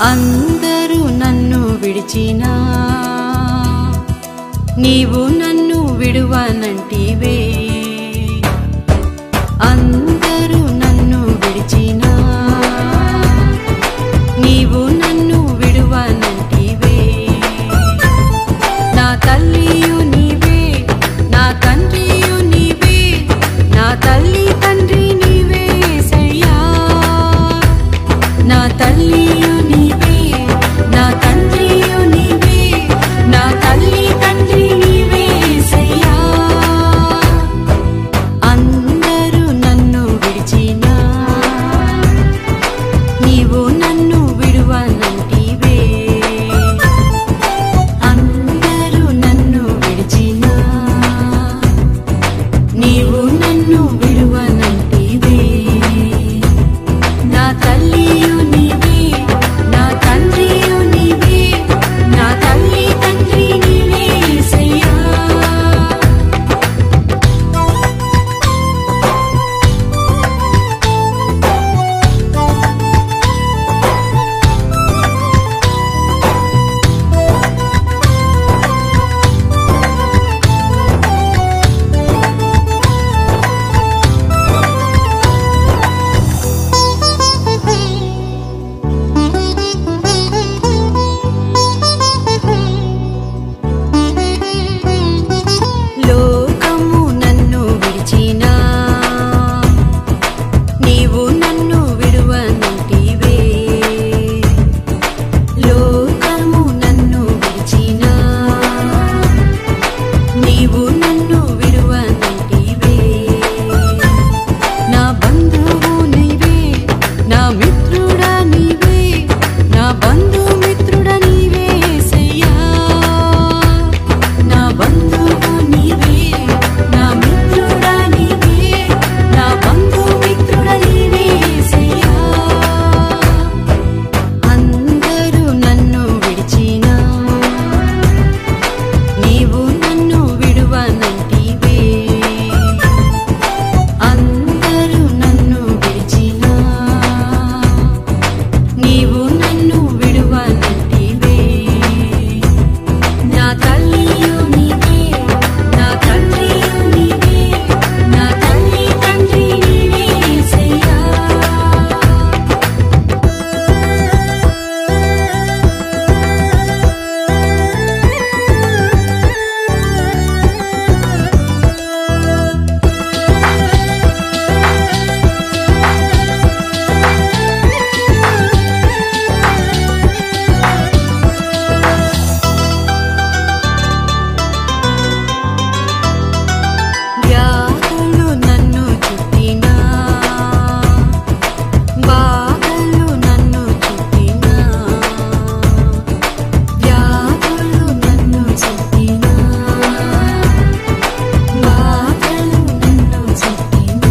అందరూ నన్ను విడిచినా నీవు నన్ను విడువనంటివే అందరూ నన్ను విడిచినా నీవు నన్ను విడువనంటివే నా తల్లియు నీవే నా తండ్రియు నీవే నా తల్లి తండ్రి నీవే సయ్యా నా తల్లియు నీవే నా తండ్రియు నీవే నా తల్లి తండ్రి నీవే సయ్యా అందరూ నన్ను విడిచినా నీవు నన్ను విడువనంటివే అందరూ నన్ను విడిచినా నీవు నన్ను విడువనంటివే నా తల్లియు నీవే నా తండ్రియు నీవే నా తల్లి తండ్రి నీవే యేసయ్యా లోకము నన్ను విడిచినా నీవు నన్ను విడువనంటివే లోకము నన్ను విడిచినా నీవు నన్ను విడువనంటివే నా బంధువు నీవే నా మిత్రుడా నీవే నా బంధు మిత్రుడా నీవే యేసయ్యా నా బంధువు నీవే నా మిత్రుడా నీవే నా బంధు మిత్రుడా నీవే యేసయ్యా అందరూ నన్ను విడిచినా నీవు నన్ను విడువనంటివే అందరూ నన్ను విడిచినా నీవు నన్ను విడువనంటివే నా తల్లియు నీవే నా తండ్రియు నీవే నా తల్లి తండ్రి నీవే యేసయ్యా వ్యాధులు నన్ను చుట్టినా బాధలు నన్ను చుట్టినా వ్యాధులు నన్ను చుట్టినా బాధలు నన్ను చుట్టినా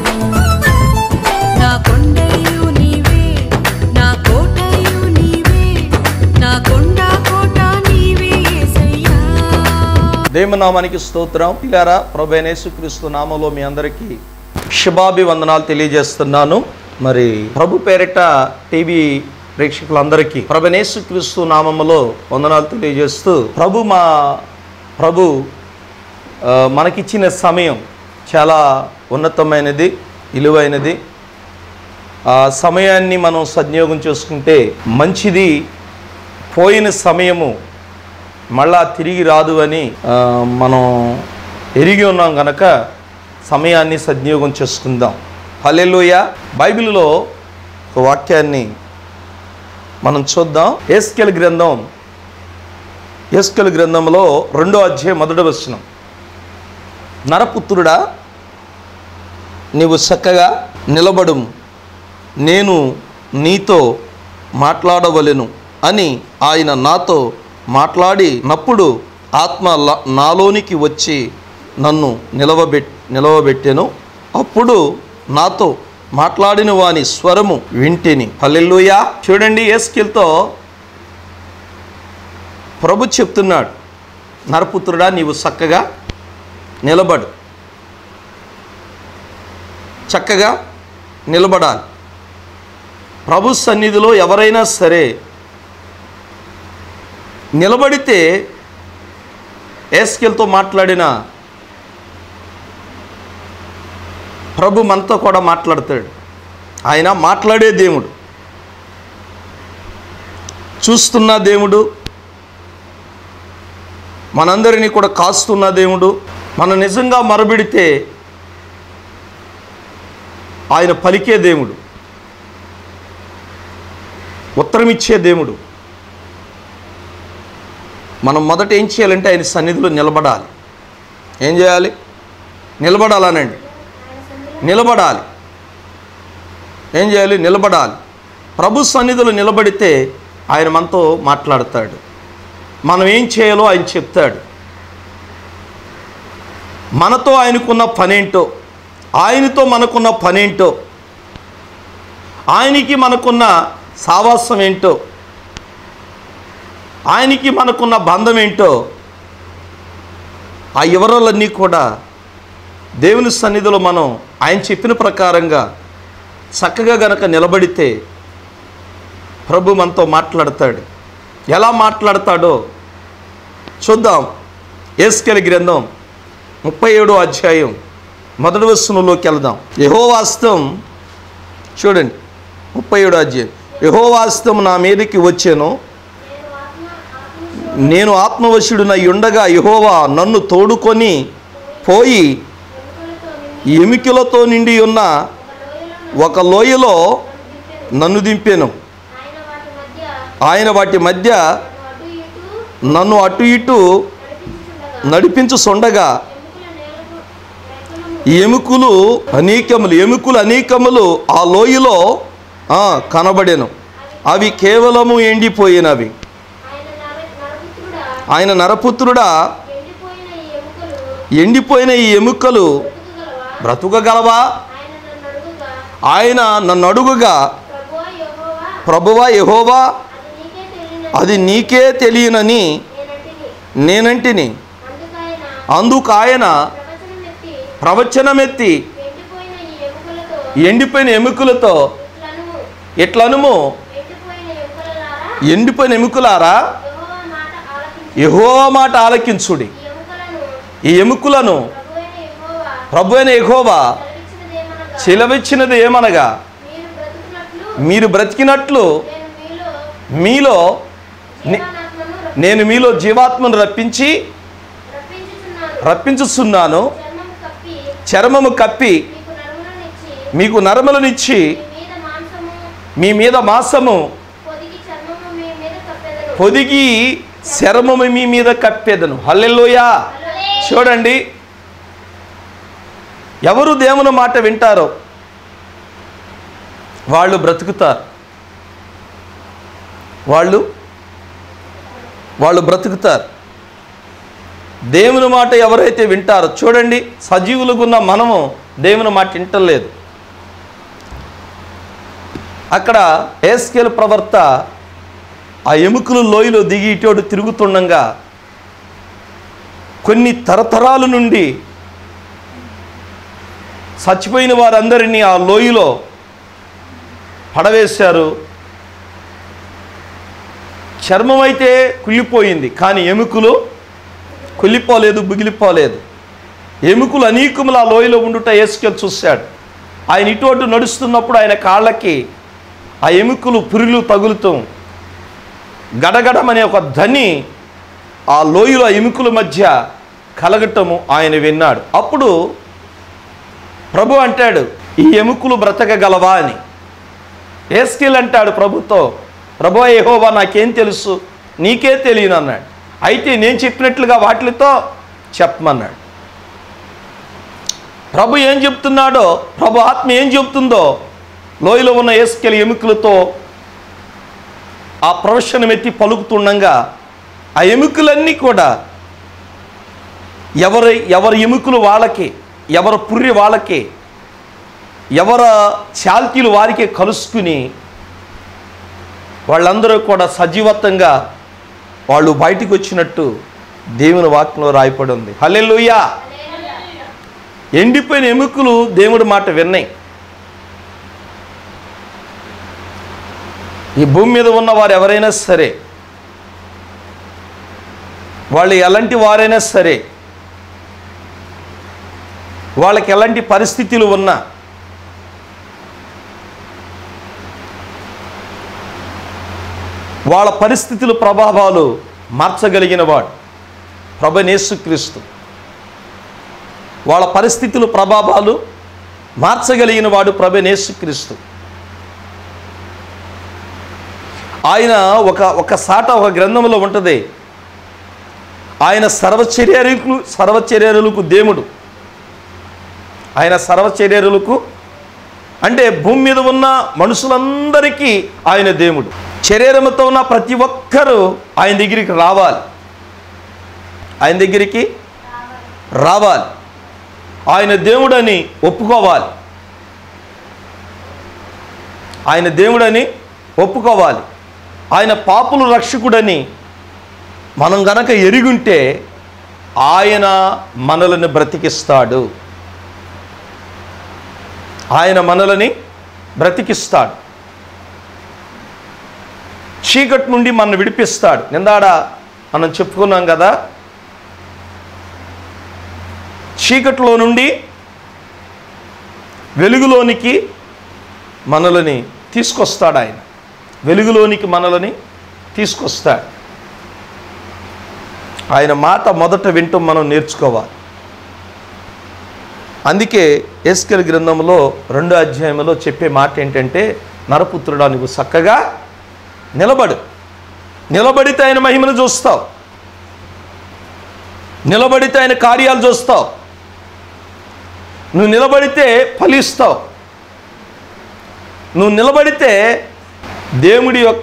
నా కొండయు నీవే నా కోటయు నీవే నా కొండ కోట నీవే యేసయ్యా దేవనామానికి స్తోత్రం పిల్లారా ప్రభు నామంలో మీ అందరికీ శుభాభివందనాలు తెలియజేస్తున్నాను మరి ప్రభు పేరిట టీవీ ప్రేక్షకులందరికీ ప్రభు క్రీస్తు నామములో వందనాలు తెలియజేస్తూ ప్రభు మా ప్రభు ఆ, మనకిచ్చిన సమయం చాలా ఉన్నతమైనది విలువైనది ఆ సమయాన్ని మనం సద్వినియోగం చేసుకుంటే మంచిది పోయిన సమయము మళ్ళా తిరిగి రాదు అని ఆ, మనం ఎరిగి ఉన్నాం గనక సమయాన్ని సద్వినియోగం చేసుకుందాం హల్లెలూయ బైబిల్లో ఒక వాక్యాన్ని మనం చూద్దాం ఎస్కెల్ గ్రంథం ఎస్కెల్ గ్రంథంలో రెండో అధ్యాయం మొదటి వచనం నరపుత్రుడా నీవు చక్కగా నిలబడుము నేను నీతో మాట్లాడవలెను అని ఆయన నాతో మాట్లాడినప్పుడు ఆత్మ ల- నాలోనికి వచ్చి నన్ను నిలవబెట్ నిలవబెట్టెను అప్పుడు నాతో మాట్లాడిన వాని స్వరము వింటిని హల్లెలూయా చూడండి ఏస్కిల్తో ప్రభు చెప్తున్నాడు నరపుత్రుడా నీవు చక్కగా నిలబడు చక్కగా నిలబడాలి ప్రభు సన్నిధిలో ఎవరైనా సరే నిలబడితే ఏస్కెల్తో మాట్లాడిన ప్రభు మనతో కూడా మాట్లాడతాడు ఆయన మాట్లాడే దేవుడు చూస్తున్న దేవుడు మనందరినీ కూడా కాస్తున్న దేవుడు మనం నిజంగా మరబిడితే ఆయన పలికే దేవుడు ఉత్తరమిచ్చే దేవుడు మనం మొదట ఏం చేయాలంటే ఆయన సన్నిధిలో నిలబడాలి ఏం చేయాలి నిలబడాలనండి నిలబడాలి ఏం చేయాలి నిలబడాలి ప్రభు సన్నిధిలో నిలబడితే ఆయన మనతో మాట్లాడతాడు మనం ఏం చేయాలో ఆయన చెప్తాడు మనతో ఆయనకున్న పనేంటో ఆయనతో మనకున్న పనేంటో ఆయనకి మనకున్న సావాసం ఏంటో ఆయనకి మనకున్న బంధం ఏంటో ఆ వివరాలన్నీ కూడా దేవుని సన్నిధిలో మనం ఆయన చెప్పిన ప్రకారంగా చక్కగా గనక నిలబడితే ప్రభు మనతో మాట్లాడతాడు ఎలా మాట్లాడతాడో చూద్దాం ఏస్కెల్ గ్రంథం ముప్పై ఏడో అధ్యాయం మొదటి వస్తువులోకి వెళ్దాం యహోవాస్తం చూడండి ముప్పై ఏడో అధ్యాయం యహోవాస్తం నా మీదకి వచ్చాను నేను ఆత్మవశుడునై ఉండగా యహోవా నన్ను తోడుకొని పోయి ఎమికలతో నిండి ఉన్న ఒక లోయలో నన్ను దింపాను ఆయన వాటి మధ్య నన్ను అటు ఇటు నడిపించు సొండగా ఎముకలు అనేకములు ఎముకలు అనేకములు ఆ లోయలో ఆ, కనబడెను అవి కేవలము ఎండిపోయినవి ఆయన నరపుత్రుడా ఎండిపోయిన ఈ ఎముకలు బ్రతుకగలవా ఆయన నన్ను అడుగుగా ప్రభువా యహోవా అది నీకే తెలియనని నేనంటిని అందుకు ఆయన ప్రవచనమెత్తి ఎండిపోయిన ఎముకలతో ఎట్లనుము ఎండిపోయిన ఎముకలారా యహోవా మాట ఆలకించుడి ఈ ఎముకలను ప్రభు అయిన యహోవా చిలవిచ్చినది ఏమనగా మీరు బ్రతికినట్లు మీలో నే- నేను మీలో జీవాత్మను రప్పించి రప్పించుస్తున్నాను చర్మము కప్పి మీకు నరములనిచ్చి మీ మీద మాసము పొదిగి శరమము మీ మీద కప్పేదను హల్లెలూయా చూడండి ఎవరు దేవుని మాట వింటారో వాళ్ళు బ్రతుకుతారు వాళ్ళు వాళ్ళు బ్రతుకుతారు దేవుని మాట ఎవరైతే వింటారో చూడండి సజీవులుగున్న మనము దేవుని మాట వింటలేదు అక్కడ ఏస్కేల్ ప్రవర్త ఆ ఎముకలు లోయలో దిగి ఇటోడు తిరుగుతుండగా కొన్ని తరతరాల నుండి చచ్చిపోయిన వారందరినీ ఆ లోయలో పడవేశారు చర్మం అయితే కుళ్ళిపోయింది కానీ ఎముకలు కుళ్ళిపోలేదు బుగిలిపోలేదు ఎముకలు అనేకములు ఆ లోయలో ఉండుట ఏసుకెళ్ళి చూశాడు ఆయన ఇటు అటు నడుస్తున్నప్పుడు ఆయన కాళ్ళకి ఆ ఎముకలు పురులు తగులుతూ గడగడమనే ఒక ధ్వని ఆ లోయలో ఆ ఎముకల మధ్య కలగటము ఆయన విన్నాడు అప్పుడు ప్రభు అంటాడు ఈ ఎముకలు బ్రతకగలవా అని ఏస్కిల్ అంటాడు ప్రభుతో ప్రభు ఏహోవా నాకేం తెలుసు నీకే తెలియను అన్నాడు అయితే నేను చెప్పినట్లుగా వాటితో చెప్పమన్నాడు ప్రభు ఏం చెప్తున్నాడో ప్రభు ఆత్మ ఏం చెప్తుందో లోయలో ఉన్న ఏస్కెల్ ఎముకలతో ఆ ప్రొఫెషన్ ఎత్తి పలుకుతుండగా ఆ ఎముకలన్నీ కూడా ఎవరి ఎవరి ఎముకలు వాళ్ళకి ఎవరి పుర్రి వాళ్ళకి ఎవర చాల్తీలు వారికే కలుసుకుని వాళ్ళందరూ కూడా సజీవత్వంగా వాళ్ళు బయటికి వచ్చినట్టు దేవుని వాక్యంలో రాయపడి ఉంది హల్లెలూయా ఎండిపోయిన ఎముకలు దేవుడి మాట విన్నాయి ఈ భూమి మీద ఉన్న వారు ఎవరైనా సరే వాళ్ళు ఎలాంటి వారైనా సరే వాళ్ళకి ఎలాంటి పరిస్థితులు ఉన్నా వాళ్ళ పరిస్థితుల ప్రభావాలు మార్చగలిగిన వాడు ప్రభనేసుక్రీస్తు వాళ్ళ పరిస్థితుల ప్రభావాలు మార్చగలిగిన వాడు ప్రభనేసుక్రీస్తు ఆయన ఒక ఒక సాట ఒక గ్రంథంలో ఉంటుంది ఆయన సర్వచర్యలకు సర్వచర్యలకు దేవుడు ఆయన సర్వచర్యలకు అంటే భూమి మీద ఉన్న మనుషులందరికీ ఆయన దేవుడు శరీరంతో ఉన్న ప్రతి ఒక్కరూ ఆయన దగ్గరికి రావాలి ఆయన దగ్గరికి రావాలి ఆయన దేవుడని ఒప్పుకోవాలి ఆయన దేవుడని ఒప్పుకోవాలి ఆయన పాపులు రక్షకుడని మనం గనక ఎరుగుంటే ఆయన మనలను బ్రతికిస్తాడు ఆయన మనలని బ్రతికిస్తాడు చీకటి నుండి మనం విడిపిస్తాడు నిందాడ మనం చెప్పుకున్నాం కదా చీకటిలో నుండి వెలుగులోనికి మనలని తీసుకొస్తాడు ఆయన వెలుగులోనికి మనలని తీసుకొస్తాడు ఆయన మాట మొదట వింటూ మనం నేర్చుకోవాలి అందుకే ఎస్కెల్ గ్రంథంలో రెండో అధ్యాయంలో చెప్పే మాట ఏంటంటే నరపుత్రుడా నువ్వు చక్కగా నిలబడు నిలబడితే ఆయన మహిమను చూస్తావు నిలబడితే ఆయన కార్యాలు చూస్తావు నువ్వు నిలబడితే ఫలిస్తావు నువ్వు నిలబడితే దేవుడి యొక్క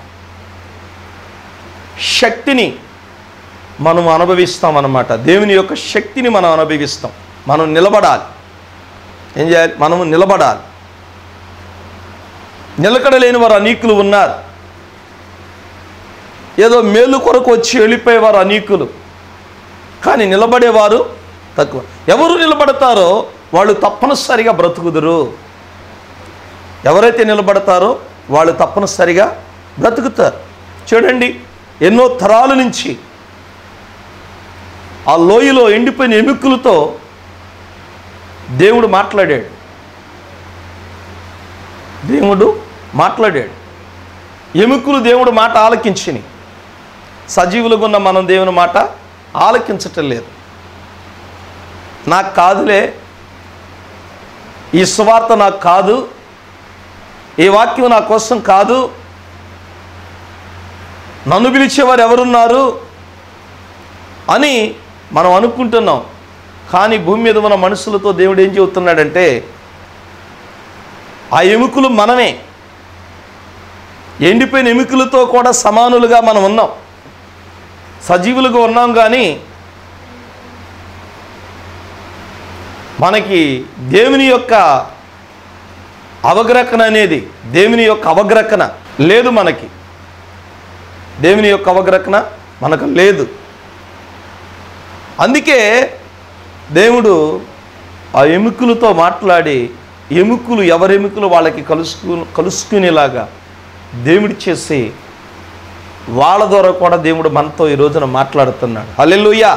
శక్తిని మనం అనుభవిస్తాం అన్నమాట దేవుని యొక్క శక్తిని మనం అనుభవిస్తాం మనం నిలబడాలి ఏం చేయాలి మనము నిలబడాలి నిలకడలేని వారు అనేకులు ఉన్నారు ఏదో మేలు కొరకు వచ్చి వెళ్ళిపోయేవారు అనేకులు కానీ నిలబడేవారు తక్కువ ఎవరు నిలబడతారో వాళ్ళు తప్పనిసరిగా బ్రతుకుదురు ఎవరైతే నిలబడతారో వాళ్ళు తప్పనిసరిగా బ్రతుకుతారు చూడండి ఎన్నో తరాల నుంచి ఆ లోయలో ఎండిపోయిన ఎముకలతో దేవుడు మాట్లాడాడు దేవుడు మాట్లాడాడు ఎముకలు దేవుడు మాట ఆలకించిని సజీవులుగా ఉన్న మనం దేవుని మాట ఆలకించటం లేదు నాకు కాదులే ఈ సువార్త నాకు కాదు ఈ వాక్యం నా కోసం కాదు నన్ను పిలిచేవారు ఎవరున్నారు అని మనం అనుకుంటున్నాం కానీ భూమి మీద ఉన్న మనుషులతో దేవుడు ఏం చెబుతున్నాడంటే ఆ ఎముకలు మనమే ఎండిపోయిన ఎముకలతో కూడా సమానులుగా మనం ఉన్నాం సజీవులుగా ఉన్నాం కానీ మనకి దేవుని యొక్క అవగ్రహణ అనేది దేవుని యొక్క అవగ్రహణ లేదు మనకి దేవుని యొక్క అవగ్రహణ మనకు లేదు అందుకే దేవుడు ఆ ఎముకలతో మాట్లాడి ఎముకలు ఎవరెముకలు వాళ్ళకి కలుసుకు కలుసుకునేలాగా దేవుడు చేసి వాళ్ళ ద్వారా కూడా దేవుడు మనతో ఈ రోజున మాట్లాడుతున్నాడు హల్లెలూయా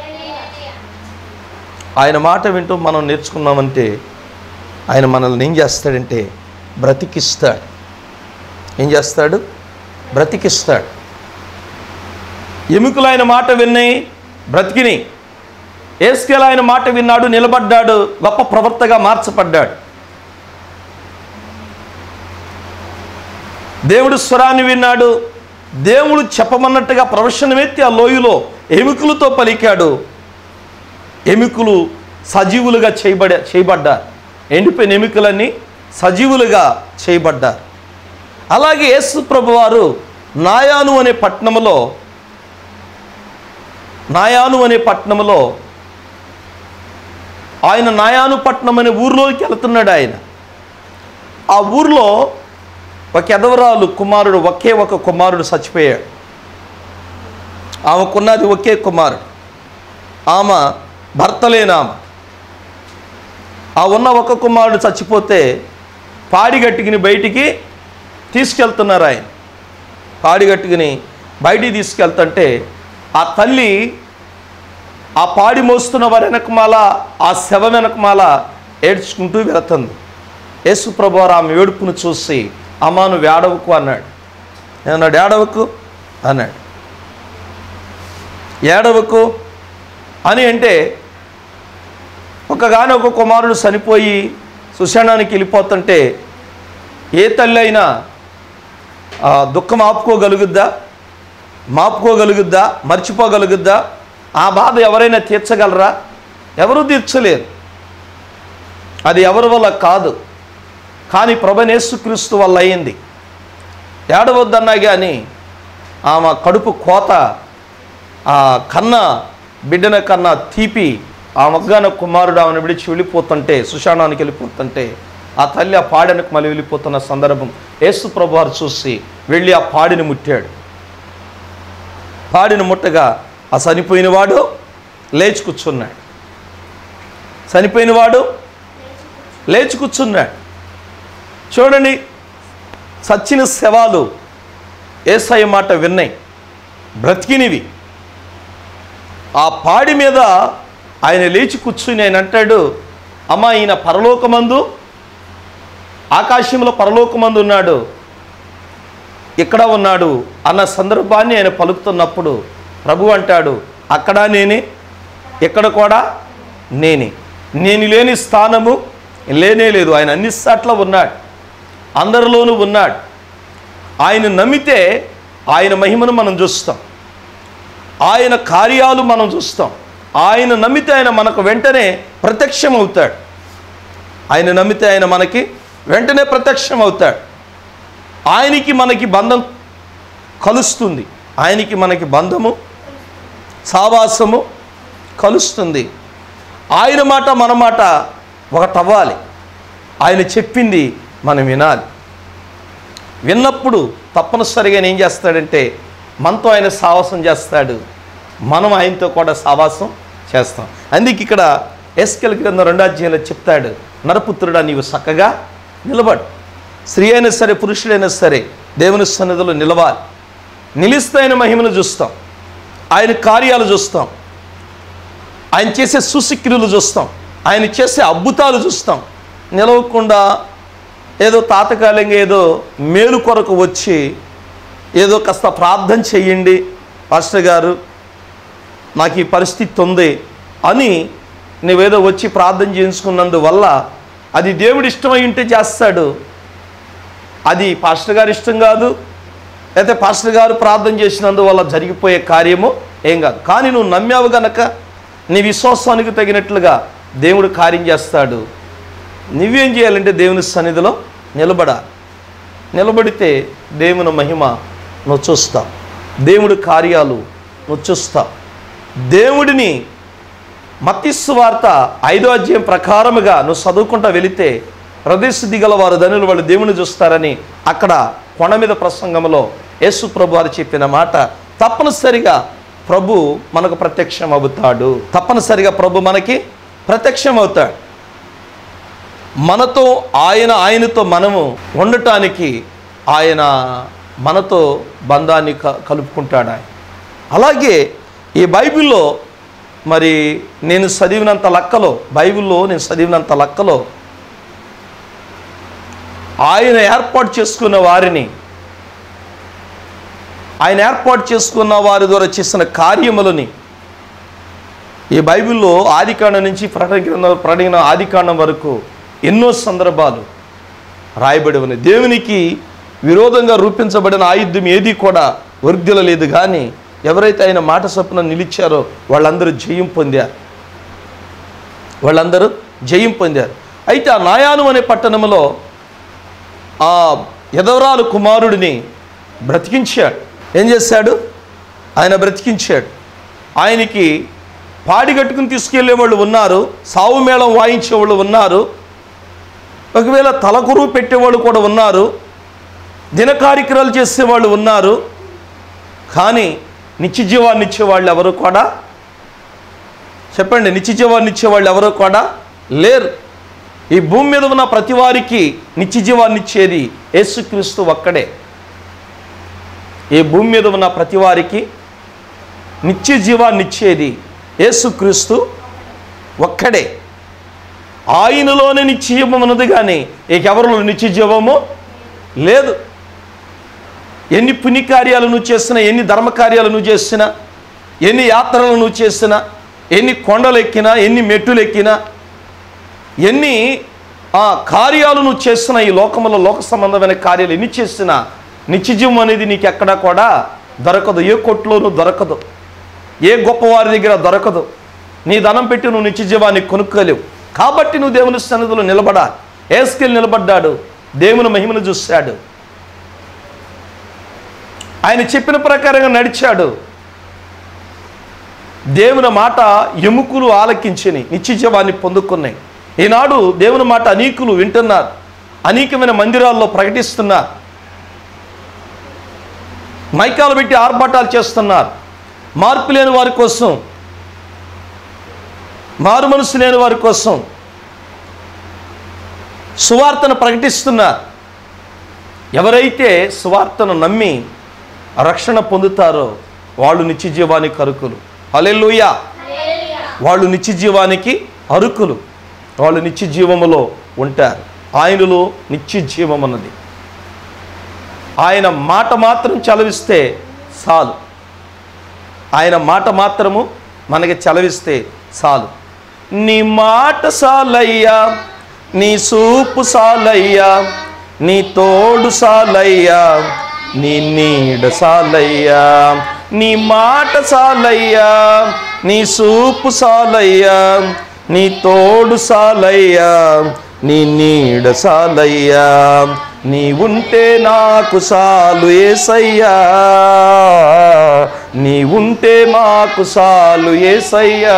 ఆయన మాట వింటూ మనం నేర్చుకున్నామంటే ఆయన మనల్ని ఏం చేస్తాడంటే బ్రతికిస్తాడు ఏం చేస్తాడు బ్రతికిస్తాడు ఎముకలు ఆయన మాట విన్నాయి బ్రతికిని ఏస్కేల్ ఆయన మాట విన్నాడు నిలబడ్డాడు గొప్ప ప్రవర్తగా మార్చబడ్డాడు దేవుడు స్వరాన్ని విన్నాడు దేవుడు చెప్పమన్నట్టుగా ప్రవచనమెత్తి ఆ లోయలో ఎముకలతో పలికాడు ఎముకలు సజీవులుగా చేయబడ చేయబడ్డారు ఎండిపోయిన ఎముకలన్నీ సజీవులుగా చేయబడ్డారు అలాగే యేసు ప్రభు వారు నాయాను అనే పట్టణంలో నాయాను అనే పట్టణంలో ఆయన నాయాను పట్టణం అనే ఊర్లోకి వెళ్తున్నాడు ఆయన ఆ ఊర్లో ఒక ఎదవరాలు కుమారుడు ఒకే ఒక కుమారుడు చచ్చిపోయాడు ఆమెకున్నది ఒకే కుమారుడు ఆమె భర్త లేనామె ఆ ఉన్న ఒక కుమారుడు చచ్చిపోతే పాడిగట్టుకుని బయటికి తీసుకెళ్తున్నారు ఆయన పాడిగట్టుకుని బయటికి తీసుకెళ్తుంటే ఆ తల్లి ఆ పాడి మోస్తున్న వారి వెనకమాల ఆ శవ వెనకమాల ఏడ్చుకుంటూ వెళుతుంది యేసు ప్రభువారు ఆమె ఏడుపును చూసి అమ్మా నువ్వు ఏడవకు అన్నాడు ఏమన్నాడు ఏడవకు అన్నాడు ఏడవకు అని అంటే ఒకగాని ఒక కుమారుడు చనిపోయి సుశానానికి వెళ్ళిపోతుంటే ఏ తల్లి అయినా ఆ, దుఃఖం ఆపుకోగలుగుద్దా మాపుకోగలుగుద్దా మర్చిపోగలుగుద్దా ఆ బాధ ఎవరైనా తీర్చగలరా ఎవరు తీర్చలేరు అది ఎవరి వల్ల కాదు కానీ ప్రభనేసుక్రీస్తు వల్ల అయింది ఏడవద్దన్నా కానీ ఆమె కడుపు కోత ఆ కన్న బిడ్డన కన్నా తీపి ఆ మగ్గాన కుమారుడు ఆమెను విడిచి వెళ్ళిపోతుంటే సుశానానికి వెళ్ళిపోతుంటే ఆ తల్లి ఆ పాడెనకు మళ్ళీ వెళ్ళిపోతున్న సందర్భం యేసు ప్రభు వారు చూసి వెళ్ళి ఆ పాడిని ముట్టాడు పాడిని ముట్టగా ఆ చనిపోయినవాడు లేచి కూర్చున్నాడు చనిపోయినవాడు లేచి కూర్చున్నాడు చూడండి సచ్చిన శవాలు ఏసయ్య మాట విన్నాయి బ్రతికినవి ఆ పాడి మీద ఆయన లేచి కూర్చుని ఆయన అంటాడు అమ్మ ఈయన పరలోకమందు ఆకాశంలో పరలోకమందు ఉన్నాడు ఇక్కడ ఉన్నాడు అన్న సందర్భాన్ని ఆయన పలుకుతున్నప్పుడు ప్రభు అంటాడు అక్కడ నేనే ఇక్కడ కూడా నేనే నేను లేని స్థానము లేనే లేదు ఆయన అన్ని సాట్ల ఉన్నాడు అందరిలోనూ ఉన్నాడు ఆయన నమ్మితే ఆయన మహిమను మనం చూస్తాం ఆయన కార్యాలు మనం చూస్తాం ఆయన నమ్మితే ఆయన మనకు వెంటనే ప్రత్యక్షం అవుతాడు ఆయన నమ్మితే ఆయన మనకి వెంటనే ప్రత్యక్షం అవుతాడు ఆయనకి మనకి బంధం కలుస్తుంది ఆయనకి మనకి బంధము సావాసము కలుస్తుంది ఆయన మాట మన మాట ఒకటవ్వాలి ఆయన చెప్పింది మనం వినాలి విన్నప్పుడు తప్పనిసరిగా ఆయన ఏం చేస్తాడంటే మనతో ఆయన సావాసం చేస్తాడు మనం ఆయనతో కూడా సావాసం చేస్తాం అందుకే ఇక్కడ ఎస్కెల్ గ్రంథం రెండో అధ్యాయంలో చెప్తాడు నరపుత్రుడా నీవు చక్కగా నిలబడు స్త్రీ అయినా సరే పురుషుడైనా సరే దేవుని సన్నిధిలో నిలవాలి నిలిస్తే ఆయన మహిమను చూస్తాం ఆయన కార్యాలు చూస్తాం ఆయన చేసే సుశిక్రియలు చూస్తాం ఆయన చేసే అద్భుతాలు చూస్తాం నిలవకుండా ఏదో తాతకాలికంగా ఏదో మేలు కొరకు వచ్చి ఏదో కాస్త ప్రార్థన చెయ్యండి పాస్టర్ గారు నాకు ఈ పరిస్థితి ఉంది అని నువ్వేదో వచ్చి ప్రార్థన చేయించుకున్నందువల్ల అది దేవుడి ఇష్టమై ఉంటే చేస్తాడు అది పాస్టర్ గారి ఇష్టం కాదు అయితే పాస్టర్ గారు ప్రార్థన చేసినందువల్ల జరిగిపోయే కార్యము ఏం కాదు కానీ నువ్వు నమ్మావు గనక నీ విశ్వాసానికి తగినట్లుగా దేవుడు కార్యం చేస్తాడు నువ్వేం చేయాలంటే దేవుని సన్నిధిలో నిలబడాలి నిలబడితే దేవుని మహిమ నువ్వు చూస్తావు దేవుడి కార్యాలు నువ్వు చూస్తావు దేవుడిని మత్తిస్సు వార్త ఐదో అధ్యాయం ప్రకారముగా నువ్వు చదువుకుంటా వెళితే ప్రదేశ గల వారు ధనులు వాళ్ళు దేవుని చూస్తారని అక్కడ కొండ మీద ప్రసంగంలో యేసు ప్రభు వారు చెప్పిన మాట తప్పనిసరిగా ప్రభు మనకు ప్రత్యక్షం అవుతాడు తప్పనిసరిగా ప్రభు మనకి ప్రత్యక్షం అవుతాడు మనతో ఆయన ఆయనతో మనము ఉండటానికి ఆయన మనతో బంధాన్ని క కలుపుకుంటాడు ఆయన అలాగే ఈ బైబిల్లో మరి నేను చదివినంత లెక్కలో బైబిల్లో నేను చదివినంత లెక్కలో ఆయన ఏర్పాటు చేసుకున్న వారిని ఆయన ఏర్పాటు చేసుకున్న వారి ద్వారా చేసిన కార్యములని ఈ బైబిల్లో ఆదికాండం నుంచి ప్రకటన గ్రంథం ప్రకటన ఆదికాండం వరకు ఎన్నో సందర్భాలు రాయబడి ఉన్నాయి దేవునికి విరోధంగా రూపించబడిన ఆయుధం ఏది కూడా వర్గ్యుల లేదు కానీ ఎవరైతే ఆయన మాట చొప్పున నిలిచారో వాళ్ళందరూ జయం పొందారు వాళ్ళందరూ జయం పొందారు అయితే ఆ నాయాను అనే పట్టణంలో ఆ యదవరాలు కుమారుడిని బ్రతికించాడు ఏం చేశాడు ఆయన బ్రతికించాడు ఆయనకి పాడి కట్టుకుని తీసుకెళ్లే వాళ్ళు ఉన్నారు సావు మేళం వాయించే వాళ్ళు ఉన్నారు ఒకవేళ తలకురువు పెట్టేవాళ్ళు కూడా ఉన్నారు దిన కార్యక్రమాలు చేసేవాళ్ళు ఉన్నారు కానీ నిత్య జీవాన్ని ఇచ్చేవాళ్ళు ఎవరు కూడా చెప్పండి నిత్య జీవాన్ని ఇచ్చేవాళ్ళు ఎవరు కూడా లేరు ఈ భూమి మీద ఉన్న ప్రతి వారికి నిత్య జీవాన్ని ఇచ్చేది యేసుక్రీస్తు ఒక్కడే ఈ భూమి మీద ఉన్న ప్రతి వారికి నిత్య జీవాన్ని ఇచ్చేది యేసుక్రీస్తు ఒక్కడే ఆయనలోనే నిత్య జీవం ఉన్నది కానీ ఇకెవరిలో నిత్య జీవము లేదు ఎన్ని పుణ్యకార్యాలు నువ్వు చేసినా ఎన్ని ధర్మకార్యాలు నువ్వు చేసినా ఎన్ని యాత్రలు నువ్వు చేసినా ఎన్ని కొండలు ఎక్కినా ఎన్ని మెట్టులు ఎక్కినా ఎన్ని ఆ కార్యాలు నువ్వు చేసిన ఈ లోకంలో లోక సంబంధమైన కార్యాలు ఎన్ని చేసినా నిత్యజీవం అనేది నీకు ఎక్కడా కూడా దొరకదు ఏ కొట్లోనూ దొరకదు ఏ గొప్పవారి దగ్గర దొరకదు నీ ధనం పెట్టి నువ్వు నిత్యజీవాన్ని కొనుక్కోలేవు కాబట్టి నువ్వు దేవుని సన్నిధిలో నిలబడాలి ఏస్కెళ్ళి నిలబడ్డాడు దేవుని మహిమను చూశాడు ఆయన చెప్పిన ప్రకారంగా నడిచాడు దేవుని మాట ఎముకలు ఆలకించిని నిత్యజీవాన్ని పొందుకున్నాయి ఈనాడు దేవుని మాట అనేకులు వింటున్నారు అనేకమైన మందిరాల్లో ప్రకటిస్తున్నారు మైకాలు పెట్టి ఆర్భాటాలు చేస్తున్నారు మార్పు లేని వారి కోసం మారు మనసు లేని వారి కోసం సువార్తను ప్రకటిస్తున్నారు ఎవరైతే సువార్తను నమ్మి రక్షణ పొందుతారో వాళ్ళు నిత్య జీవానికి అరుకులు హల్లెలూయా వాళ్ళు నిత్య జీవానికి అరుకులు వాళ్ళు నిత్య జీవములో ఉంటారు ఆయనలో నిత్య జీవం ఉన్నది ఆయన మాట మాత్రం చలవిస్తే చాలు ఆయన మాట మాత్రము మనకి చలవిస్తే చాలు నీ మాట సాలయ్యా నీ సూపు సాలయ్యా నీ తోడు సాలయ్యా నీ నీడ సాలయ్యా నీ మాట సాలయ్యా నీ సూపు సాలయ్యా నీ తోడు సాలయ్యా నీ నీడ సాలయ్యా నీ ఉంటే నాకు సాలు ఏసయ్యా నీ ఉంటే మాకు సాలు ఏసయ్యా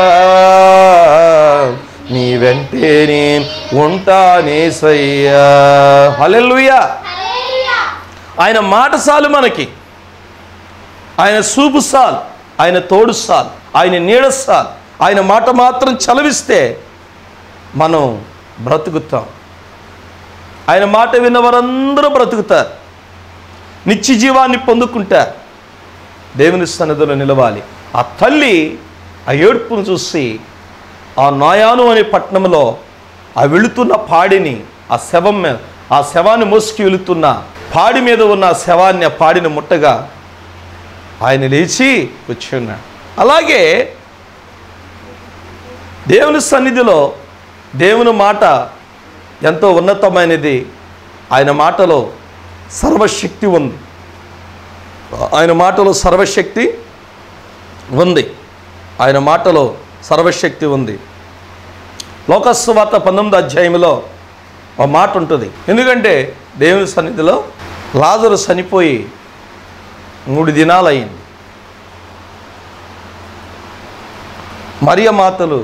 నీ వెంటే నేను ఉంటానేసయ్యా హల్లెలూయా ఆయన మాట సాలు మనకి ఆయన సూపు సాల్ ఆయన తోడు సాల్ ఆయన నీడ సాల్ ఆయన మాట మాత్రం చలవిస్తే మనం బ్రతుకుతాం ఆయన మాట విన్న వారందరూ బ్రతుకుతారు నిత్య జీవాన్ని పొందుకుంటారు దేవుని సన్నిధిలో నిలవాలి ఆ తల్లి ఆ ఏడుపును చూసి ఆ నాయాను అనే పట్టణంలో ఆ వెళుతున్న పాడిని ఆ శవం మీద ఆ శవాన్ని మోసుకు వెళుతున్న పాడి మీద ఉన్న ఆ శవాన్ని ఆ పాడిని ముట్టగా ఆయన లేచి వచ్చి ఉన్నాడు అలాగే దేవుని సన్నిధిలో దేవుని మాట ఎంతో ఉన్నతమైనది ఆయన మాటలో సర్వశక్తి ఉంది ఆయన మాటలో సర్వశక్తి ఉంది ఆయన మాటలో సర్వశక్తి ఉంది లోకస్వార్త పంతొమ్మిది అధ్యాయంలో ఒక మాట ఉంటుంది ఎందుకంటే దేవుని సన్నిధిలో లాజరు చనిపోయి మూడు దినాలు అయింది మరియ మాతలు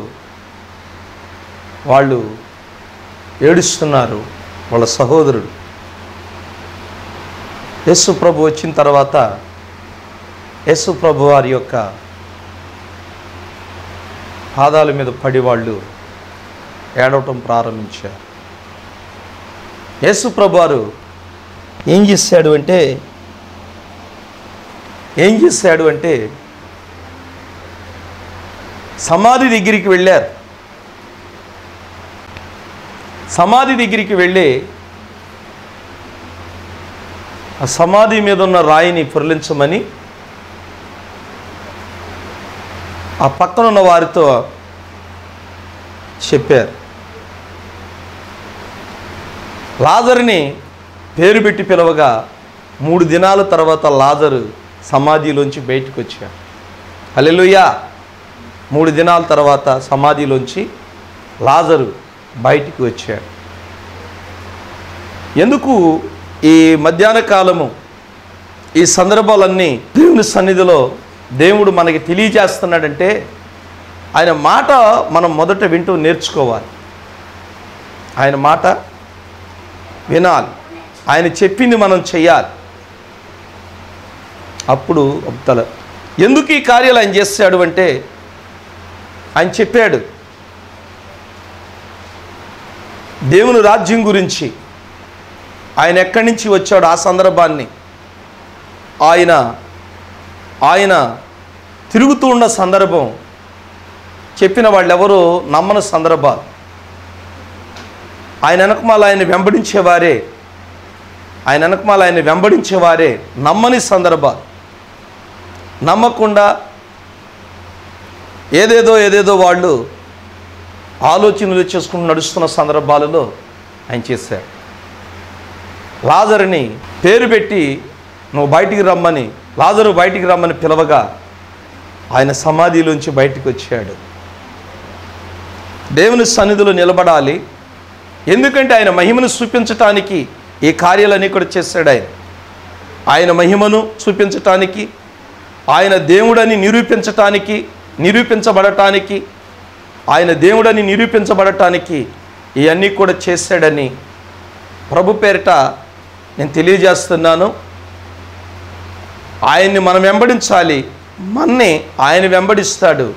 వాళ్ళు ఏడుస్తున్నారు వాళ్ళ సహోదరుడు యేసు ప్రభు వచ్చిన తర్వాత యేసు ప్రభు వారి యొక్క పాదాల మీద పడి వాళ్ళు ఏడవటం ప్రారంభించారు యేసు ప్రభు వారు ఏం చేశాడు అంటే ఏం చేశాడు అంటే సమాధి దగ్గరికి వెళ్ళారు సమాధి దగ్గరికి వెళ్ళి ఆ సమాధి మీద ఉన్న రాయిని పొరలించమని ఆ పక్కన ఉన్న వారితో చెప్పారు లాజర్ని పేరు పెట్టి పిలవగా మూడు దినాల తర్వాత లాజరు సమాధిలోంచి బయటకు వచ్చాడు హల్లెలూయా మూడు దినాల తర్వాత సమాధిలోంచి లాజరు బయటికి వచ్చాడు ఎందుకు ఈ మధ్యాహ్న కాలము ఈ సందర్భాలన్నీ దేవుని సన్నిధిలో దేవుడు మనకి తెలియజేస్తున్నాడంటే ఆయన మాట మనం మొదట వింటూ నేర్చుకోవాలి ఆయన మాట వినాలి ఆయన చెప్పింది మనం చెయ్యాలి అప్పుడు అబ్తల ఎందుకు ఈ కార్యాలు ఆయన చేశాడు అంటే ఆయన చెప్పాడు దేవుని రాజ్యం గురించి ఆయన ఎక్కడి నుంచి వచ్చాడు ఆ సందర్భాన్ని ఆయన ఆయన తిరుగుతూ ఉన్న సందర్భం చెప్పిన వాళ్ళెవరూ నమ్మని సందర్భాలు ఆయన వెనకమాల ఆయన వెంబడించేవారే ఆయన వెనకమాల ఆయన వెంబడించేవారే నమ్మని సందర్భాలు నమ్మకుండా ఏదేదో ఏదేదో వాళ్ళు ఆలోచనలు చేసుకుని నడుస్తున్న సందర్భాలలో ఆయన చేశారు లాజరుని పేరు పెట్టి నువ్వు బయటికి రమ్మని లాజరు బయటికి రమ్మని పిలవగా ఆయన సమాధిలోంచి బయటికి వచ్చాడు దేవుని సన్నిధిలో నిలబడాలి ఎందుకంటే ఆయన మహిమను చూపించటానికి ఈ కార్యాలన్నీ కూడా చేశాడు ఆయన ఆయన మహిమను చూపించటానికి ఆయన దేవుడని నిరూపించటానికి నిరూపించబడటానికి ఆయన దేవుడని నిరూపించబడటానికి ఇవన్నీ కూడా చేశాడని ప్రభు పేరిట నేను తెలియజేస్తున్నాను ఆయన్ని మనం వెంబడించాలి మన్ని ఆయన వెంబడిస్తాడు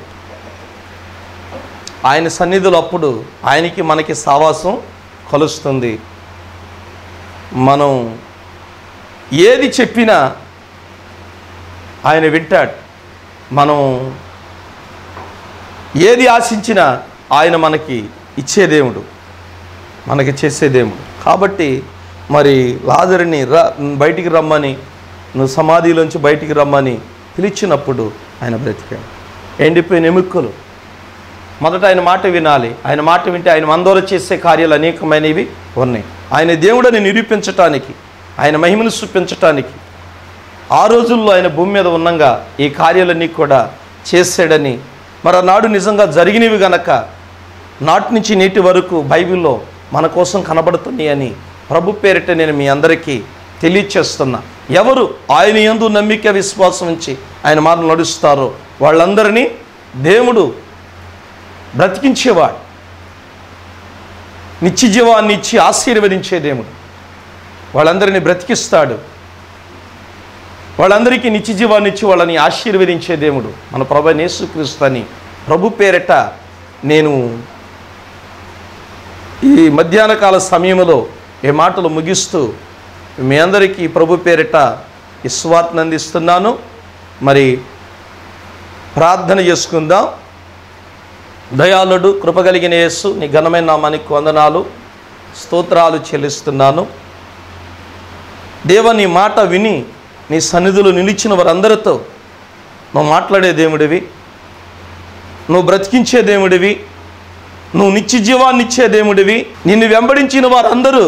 ఆయన సన్నిధులు అప్పుడు ఆయనకి మనకి సావాసం కలుస్తుంది మనం ఏది చెప్పినా ఆయన వింటాడు మనం ఏది ఆశించినా ఆయన మనకి ఇచ్చే దేవుడు మనకి చేసే దేవుడు కాబట్టి మరి లాజరుని రా బయటికి రమ్మని నువ్వు సమాధిలోంచి బయటికి రమ్మని పిలిచినప్పుడు ఆయన బ్రతికాడు ఎండిపోయిన ఎముకలు మొదట ఆయన మాట వినాలి ఆయన మాట వింటే ఆయన మందోర చేసే కార్యాలు అనేకమైనవి ఉన్నాయి ఆయన దేవుడని నిరూపించటానికి ఆయన మహిమను చూపించటానికి ఆ రోజుల్లో ఆయన భూమి మీద ఉన్నంగా ఈ కార్యాలన్నీ కూడా చేశాడని మరి నాడు నిజంగా జరిగినవి గనక నాటి నుంచి నేటి వరకు బైబిల్లో మన కోసం కనబడుతున్నాయని ప్రభు పేరిట నేను మీ అందరికీ తెలియచేస్తున్నా ఎవరు ఆయన యందు నమ్మిక విశ్వాసం ఉంచి ఆయన మాట నడుస్తారో వాళ్ళందరినీ దేవుడు బ్రతికించేవాడు నిత్య జీవాన్ని ఇచ్చి ఆశీర్వదించే దేవుడు వాళ్ళందరినీ బ్రతికిస్తాడు వాళ్ళందరికీ నిత్య జీవాన్ని ఇచ్చి వాళ్ళని ఆశీర్వదించే దేవుడు మన ప్రభు యేసుక్రీస్తు అని ప్రభు పేరిట నేను ఈ మధ్యాహ్న కాల సమయంలో ఈ మాటలు ముగిస్తూ మీ అందరికీ ప్రభు పేరిట విశ్వాత్ని అందిస్తున్నాను మరి ప్రార్థన చేసుకుందాం దయాళుడు కృపగలిగిన యేసు నీ ఘనమైన నామానికి వందనాలు స్తోత్రాలు చెల్లిస్తున్నాను దేవ నీ మాట విని నీ సన్నిధులు నిలిచిన వారందరితో నువ్వు మాట్లాడే దేవుడివి నువ్వు బ్రతికించే దేవుడివి నువ్వు నిత్య జీవాన్ని ఇచ్చే దేవుడివి నిన్ను వెంబడించిన వారందరూ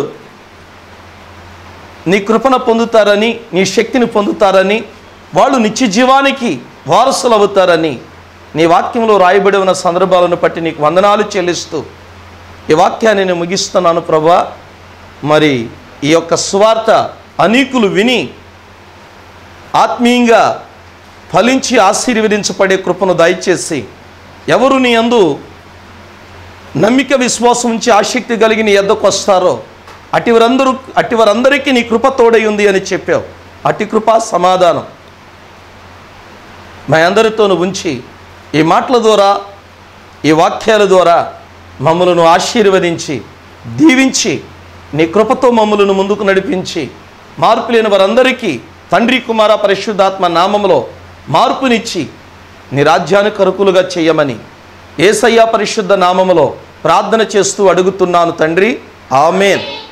నీ కృపణ పొందుతారని నీ శక్తిని పొందుతారని వాళ్ళు నిత్య జీవానికి వారసులు అవుతారని నీ వాక్యంలో రాయబడి ఉన్న సందర్భాలను బట్టి నీకు వందనాలు చెల్లిస్తూ ఈ వాక్యాన్ని నేను ముగిస్తున్నాను ప్రభా మరి ఈ యొక్క స్వార్థ అనేకులు విని ఆత్మీయంగా ఫలించి ఆశీర్వదించబడే కృపను దయచేసి ఎవరు నీ అందు నమ్మిక విశ్వాసం ఉంచి ఆసక్తి కలిగి నీ ఎద్దకు వస్తారో అటివరందరూ అటివరందరికీ నీ కృప తోడై ఉంది అని చెప్పావు అటి కృప సమాధానం మా అందరితోనూ ఉంచి ఈ మాటల ద్వారా ఈ వాక్యాల ద్వారా మమ్మలను ఆశీర్వదించి దీవించి నీ కృపతో మమ్మలను ముందుకు నడిపించి మార్పు లేని వారందరికీ తండ్రి కుమార పరిశుద్ధాత్మ నామములో మార్పునిచ్చి నీ రాజ్యానికి కరుకులుగా చేయమని ఏసయ్య పరిశుద్ధ నామములో ప్రార్థన చేస్తూ అడుగుతున్నాను తండ్రి ఆమెన్